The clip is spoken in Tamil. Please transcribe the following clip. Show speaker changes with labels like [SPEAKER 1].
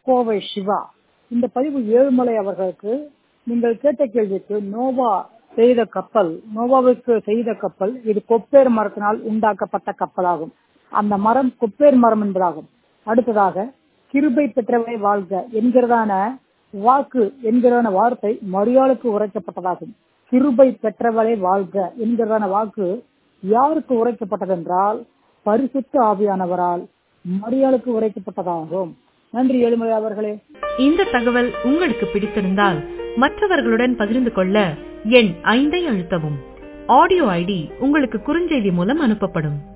[SPEAKER 1] கோவை சிவா இந்த பதிவு ஏழுமலை அவர்களுக்கு நீங்கள் கேட்ட கேள்விக்கு நோவா செய்த கப்பல் நோவாவுக்கு செய்த கப்பல் இது கொப்பேர் மரத்தினால் உண்டாக்கப்பட்ட கப்பலாகும் அந்த மரம் கொப்பேர் மரம் என்பதாகும் அடுத்ததாக கிருபை பெற்றவை வாழ்க என்கிறதான வாக்கு என்கிறதான வார்த்தை மரியாளுக்கு உரைக்கப்பட்டதாகும் கிருபை பெற்றவளை வாழ்க என்கிறதான வாக்கு யாருக்கு உரைக்கப்பட்டதென்றால் பரிசுத்த ஆவியானவரால் மரியாளுக்கு உரைக்கப்பட்டதாகும் நன்றி ஏழுமலை அவர்களே
[SPEAKER 2] இந்த தகவல் உங்களுக்கு பிடித்திருந்தால் மற்றவர்களுடன் பகிர்ந்து கொள்ள எண் ஐந்தை அழுத்தவும் ஆடியோ ஐடி உங்களுக்கு குறுஞ்செய்தி மூலம் அனுப்பப்படும்